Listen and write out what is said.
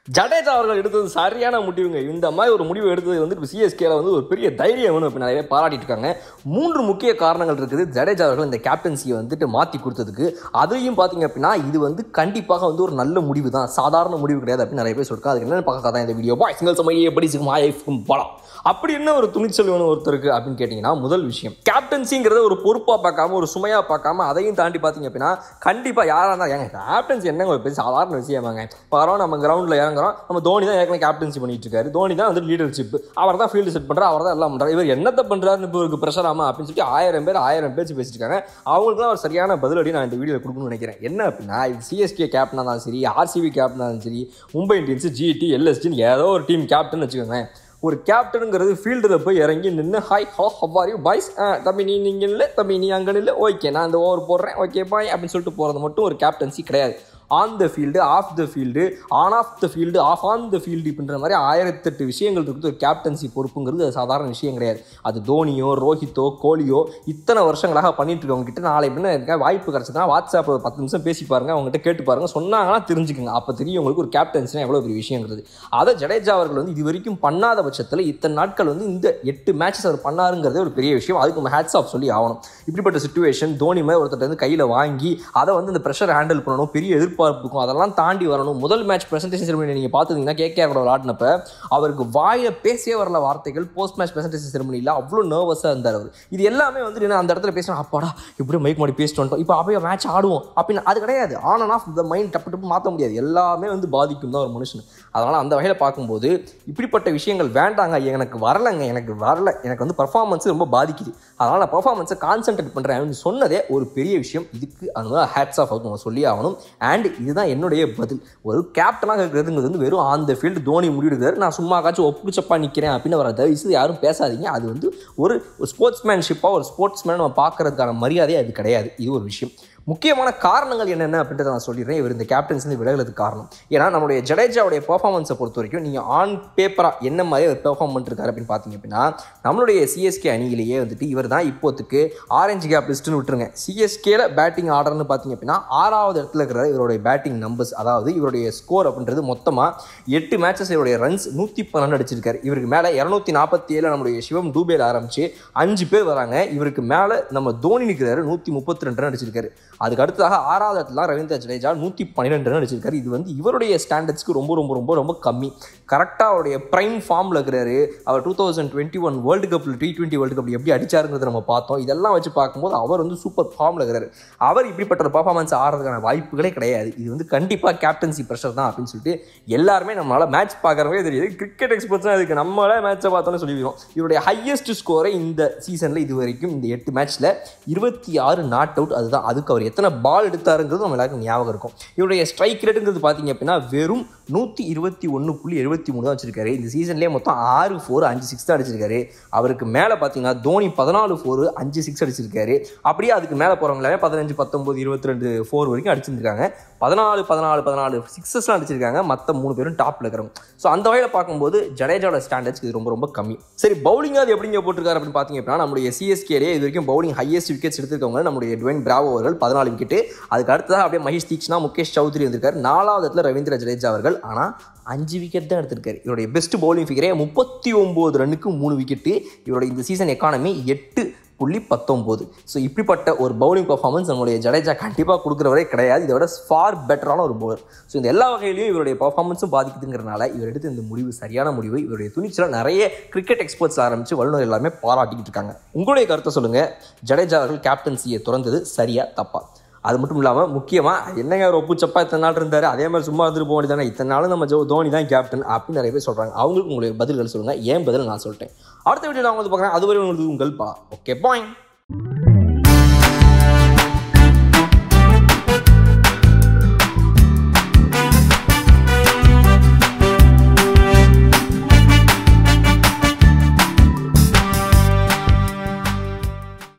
ஜடேஜா அவர்கள் எடுத்தது சரியான முடிவுங்க இந்த மாதிரி ஒரு முடிவு எடுத்தது வந்து இப்போ சிஎஸ்கேல வந்து ஒரு பெரிய தைரியம் வேணும் இப்போ நிறைய பேர் பாராட்டிட்டு இருக்காங்க மூன்று முக்கிய காரணங்கள் இருக்குது ஜடேஜா அவர்கள் இந்த கேப்டன்சியை வந்துட்டு மாற்றி கொடுத்ததுக்கு அதையும் பார்த்தீங்க அப்படின்னா இது வந்து கண்டிப்பாக வந்து ஒரு நல்ல முடிவு தான் சாதாரண முடிவு கிடையாது அப்படின்னு நிறைய பேர் சொல்லிருக்காங்க அதுக்கு என்னென்னு பார்க்க தான் இந்த வீடியோ பாய் சிங்கிள் சமையை எப்படி சிக்கும் பலம் அப்படி என்ன ஒரு துணிச்சல் வேணும் ஒருத்தருக்கு அப்படின்னு கேட்டிங்கன்னா முதல் விஷயம் கேப்டன்சிங்கிறத ஒரு பொறுப்பாக பார்க்காம ஒரு சுமையாக பார்க்காம அதையும் தாண்டி பார்த்தீங்க அப்படின்னா கண்டிப்பாக யாராக இருந்தால் ஏங்க கேப்டன்சி என்னங்க ஒரு பெரிய சாதாரண விஷயமாங்க பரவாயில்ல நம்ம கிரவுண்டில் இறங்குறோம் நம்ம தோனி தான் ஏற்கனவே கேப்டன்சி பண்ணிட்டு இருக்காரு தோனி தான் வந்து லீடர்ஷிப் அவர் தான் ஃபீல்டு செட் பண்ணுறாரு அவர் தான் எல்லாம் பண்ணுறாரு இவர் என்னத்தை பண்ணுறாருன்னு இப்போ இவருக்கு ப்ரெஷர் ஆமா அப்படின்னு சொல்லி ஆயிரம் பேர் ஆயிரம் பேச்சு பேசிட்டு இருக்காங்க அவங்களுக்குலாம் ஒரு சரியான பதிலடி நான் இந்த வீடியோவில் கொடுக்கணும்னு நினைக்கிறேன் என்ன அப்படின்னா இது சிஎஸ்கே கேப்டனாக இருந்தாலும் சரி ஆர்சிபி கேப்டனாக இருந்தாலும் சரி மும்பை இந்தியன்ஸ் ஜிடி எல்எஸ்டின்னு ஏதோ ஒரு டீம் கேப்டன் வச்சுக்கோங்க ஒரு கேப்டனுங்கிறது ஃபீல்டில் போய் இறங்கி நின்று ஹாய் ஹோ ஹவ்வார் யூ பாய்ஸ் தம்பி நீ நீங்கள் இல்லை தம்பி நீ அங்கே இல்லை ஓகே நான் இந்த ஓவர் போடுறேன் ஓகே பாய் அப்படின்னு சொல்லிட்டு போகிறது மட்டும் ஒரு கேப்டன்சி கிடையாது on the field off the field on off the field off on the field அப்படின்ற மாதிரி ஆயிரத்தெட்டு விஷயங்கள் இருக்குது ஒரு கேப்டன்சி பொறுப்புங்கிறது அது சாதாரண விஷயம் கிடையாது அது தோனியோ ரோஹித்தோ கோலியோ இத்தனை வருஷங்களாக பண்ணிட்டு இருக்கவங்க கிட்ட நாளை பின்ன இருக்க வாய்ப்பு கிடச்சதுனா வாட்ஸ்அப் ஒரு பத்து நிமிஷம் பேசி பாருங்க அவங்ககிட்ட கேட்டு பாருங்க சொன்னாங்கன்னா தெரிஞ்சுக்கங்க அப்போ தெரியும் உங்களுக்கு ஒரு கேப்டன்சினா எவ்வளோ பெரிய விஷயங்கிறது அதை ஜடேஜா அவர்கள் வந்து இது வரைக்கும் பண்ணாத பட்சத்தில் இத்தனை நாட்கள் வந்து இந்த எட்டு மேட்சஸ் அவர் பண்ணாருங்கிறதே ஒரு பெரிய விஷயம் அதுக்கு நம்ம ஹேட்ஸ் ஆஃப் சொல்லி ஆகணும் இப்படிப்பட்ட சுச்சுவேஷன் தோனி மாதிரி ஒருத்தர் வந்து கையில் வாங்கி அதை வந்து இந்த ப்ரெஷர் ஹேண்டில் பண்ணணும் பெரிய எதிர்பார்ப்புக்கும் அதெல்லாம் தாண்டி வரணும் முதல் மேட்ச் பிரசன்டேஷன் செரமனி நீங்கள் பார்த்துருந்தீங்கன்னா கேகே கூட விளாட்னப்ப அவருக்கு வாயில பேசவே வரல வார்த்தைகள் போஸ்ட் மேட்ச் பிரசன்டேஷன் செரமனியில் அவ்வளோ நர்வஸாக இருந்தார் அவர் இது எல்லாமே வந்து நான் அந்த இடத்துல பேசுகிறேன் அப்பாடா இப்படி மைக் மாடி பேசிட்டு வந்துட்டோம் இப்போ அப்படியே மேட்ச் ஆடுவோம் அப்படின்னு அது கிடையாது on and off the mind டப்பு டப்பு மாற்ற முடியாது எல்லாமே வந்து பாதிக்கும் தான் ஒரு மனுஷன் அதனால் அந்த வகையில் பார்க்கும்போது இப்படிப்பட்ட விஷயங்கள் வேண்டாங்க எனக்கு வரலைங்க எனக்கு வரல எனக்கு வந்து பர்ஃபார்மன்ஸ் ரொம்ப பாதிக்குது அதனால் நான் பர்ஃபார்மன்ஸை கான்சென்ட்ரேட் பண்ணுறேன் அப்படின்னு சொன்னதே ஒரு பெரிய விஷயம் இதுக்கு அதனால ஹேட்ஸ் ஆஃப் நம்ம சொல்லி ஆகணும் அண்ட் இதுதான் என்னுடைய பதில் ஒரு கேப்டனாக இருக்கிறதுங்கிறது வந்து வெறும் ஆன் ஃபீல்டு தோனி முடிவெடுக்கிறாரு நான் சும்மா காச்சும் ஒப்புச்சப்பா நிற்கிறேன் அப்படின்னு வர தயவுசெய்து யாரும் பேசாதீங்க அது வந்து ஒரு ஸ்போர்ட்ஸ்மேன்ஷிப்பாக ஒரு ஸ்போர்ட்ஸ்மேன் நம்ம பார்க்கறதுக்கான மரியாதை அது கிடையாது இது ஒரு விஷயம் முக்கியமான காரணங்கள் என்னென்ன அப்படின்றத நான் சொல்லிடுறேன் இவர் இந்த கேப்டன்ஸ் விலகிறதுக்கு காரணம் ஏன்னா நம்மளுடைய ஜடேஜாவுடைய பெர்ஃபார்மன்ஸை பொறுத்த வரைக்கும் நீங்கள் ஆன் பேப்பராக என்ன மாதிரி அவர் பெர்ஃபார்ம் பண்ணிருக்காரு அப்படின்னு பார்த்தீங்க அப்படின்னா நம்மளுடைய சிஎஸ்கே அணியிலேயே வந்துட்டு இவர் தான் இப்போத்துக்கு ஆரஞ்சு கேப் லிஸ்ட்டுன்னு விட்டுருங்க சிஎஸ்கேல பேட்டிங் ஆர்டர்னு பார்த்தீங்க அப்படின்னா ஆறாவது இடத்துல இருக்கிற இவருடைய பேட்டிங் நம்பர்ஸ் அதாவது இவருடைய ஸ்கோர் அப்படின்றது மொத்தமாக எட்டு மேட்சஸ் இவருடைய ரன்ஸ் நூற்றி பன்னெண்டு அடிச்சிருக்காரு இவருக்கு மேலே இரநூத்தி நாற்பத்தி ஏழு நம்மளுடைய சிவம் டூபேல ஆரம்பிச்சு அஞ்சு பேர் வராங்க இவருக்கு மேலே நம்ம தோனி நிற்கிறாரு நூற்றி முப்பத்தி ரெண்டு ரன் அடிச்சிருக்காரு அதுக்கு அடுத்ததாக ஆறாவது இடத்துல ரவீந்திர ஜடேஜா நூற்றி பன்னிரெண்டு ரன் அடிச்சிருக்காரு இது வந்து இவருடைய ஸ்டாண்டர்ட்ஸ்க்கு ரொம்ப ரொம்ப ரொம்ப ரொம்ப கம்மி கரெக்டாக அவருடைய ப்ரைம் ஃபார்மில் இருக்கிறாரு அவர் two thousand twenty one world கப்பில் டி டுவெண்ட்டி வேர்ல்டு கப் எப்படி அடிச்சாருங்கிறத நம்ம பார்த்தோம் இதெல்லாம் வச்சு பார்க்கும்போது அவர் வந்து சூப்பர் ஃபார்மில் இருக்கிறாரு அவர் இப்படிப்பட்ட ஒரு பர்ஃபார்மன்ஸ் ஆடுறதுக்கான வாய்ப்புகளே கிடையாது இது வந்து கண்டிப்பாக கேப்டன்சி ப்ரெஷர் தான் அப்படின்னு சொல்லிட்டு எல்லாருமே நம்மளால் மேட்ச் பார்க்குறவே தெரியுது கிரிக்கெட் எக்ஸ்பர்ட்ஸ் அதுக்கு நம்மளே மேட்சை பார்த்தோன்னே சொல்லிடுவோம் இவருடைய ஹையஸ்ட் ஸ்கோரை இந்த சீசனில் இது வரைக்கும் இந்த எட்டு மேட்ச்சில் இருபத்தி ஆறு நாட் அவுட் அதுதான் அதுக்கு அவர் எத்தனை பால் எடுத்தாருங்கிறது நம்ம எல்லாருக்கும் ஞாபகம் இருக்கும் இவருடைய ஸ்ட்ரைக் ரேட்டுங்கிறது பார்த்தீங்க அப்படின்னா வெறும் நூற்றி இருபத்தி ஒன்று புள்ளி எழுபத்தி மூணு தான் வச்சிருக்காரு இந்த சீசன்லேயே மொத்தம் ஆறு ஃபோர் அஞ்சு சிக்ஸ் தான் அடிச்சிருக்காரு அவருக்கு மேலே பார்த்தீங்கன்னா தோனி பதினாலு ஃபோர் அஞ்சு சிக்ஸ் அடிச்சிருக்காரு அப்படியே அதுக்கு மேலே போகிறவங்க எல்லாமே பதினஞ்சு பத்தொம்பது இருபத்தி ரெண்டு ஃபோர் வரைக்கும் அடிச்சிருக்காங்க பதினாலு பதினாலு பதினாலு சிக்ஸஸ்லாம் அடிச்சிருக்காங்க மற்ற மூணு பேரும் டாப்பில் இருக்கிறவங்க ஸோ அந்த வகையில் பார்க்கும்போது ஜடேஜாவோட ஸ்டாண்டர்ட்ஸ் இது ரொம்ப ரொம்ப கம்மி சரி பவுலிங் அது எப்படிங்க போட்டிருக்காரு அப்படின்னு பார்த்தீங்க அப்படின்னா நம்மளுடைய சிஎஸ்கேலே இது வரைக்கும் பவுலிங் ஹையஸ்ட் விக்கெட்ஸ் எடுத்திருக்கவங்க நம்மளுடைய டுவென் பிராவோ அவர்கள் பதினாலு விக்கெட்டு அதுக்கு அடுத்ததாக அப்படியே மஹேஷ் தீக்ஷனா முகேஷ் சௌத்ரி வந்திருக்காரு நாலாவது இடத்துல ரவீந்திர ஜடேஜா அவர்கள் ஆனால் அஞ்சு விக்கெட் தான் எடுத்திருக்காரு இவருடைய பெஸ்ட் பவுலிங் ஃபிகரே முப்பத்தி ஒம்பது ரன்னுக்கு மூணு விக்கெட்டு இவருடைய இந்த சீசன் எக்கானமி எட்டு புள்ளி பத்தொம்போது ஸோ இப்படிப்பட்ட ஒரு பவுலிங் பர்ஃபார்மன்ஸ் நம்மளுடைய ஜடேஜா கண்டிப்பாக கொடுக்குறவரே கிடையாது இதோட ஃபார் பெட்டரான ஒரு பவுலர் ஸோ இந்த எல்லா வகையிலையும் இவருடைய பர்ஃபார்மன்ஸும் பாதிக்குதுங்கிறனால இவர் எடுத்த இந்த முடிவு சரியான முடிவு இவருடைய துணிச்சலை நிறைய கிரிக்கெட் எக்ஸ்பர்ட்ஸ் ஆரம்பித்து வல்லுநர் எல்லாமே பாராட்டிக்கிட்டு இருக்காங்க உங்களுடைய கருத்தை சொல்லுங்கள் ஜடேஜா அவர்கள் கேப்டன்சியை திறந்தது சரியா தப்பா அது மட்டும் இல்லாமல் முக்கியமாக என்னங்க ஒரு ஒப்புச்சப்பா இத்தனை நாள் இருந்தார் அதே மாதிரி சும்மா இருந்துட்டு போக வேண்டியதானே இத்தனை நாளும் நம்ம ஜோ தோனி தான் கேப்டன் அப்படின்னு நிறைய பேர் சொல்கிறாங்க அவங்களுக்கு உங்களுடைய பதில்கள் சொல்லுங்கள் ஏன் பதில் நான் சொல்லிட்டேன் அடுத்த வீடியோ நான் வந்து பார்க்குறேன் அதுவரை உங்களுக்கு உங்கள் பா ஓகே பாயிண்ட்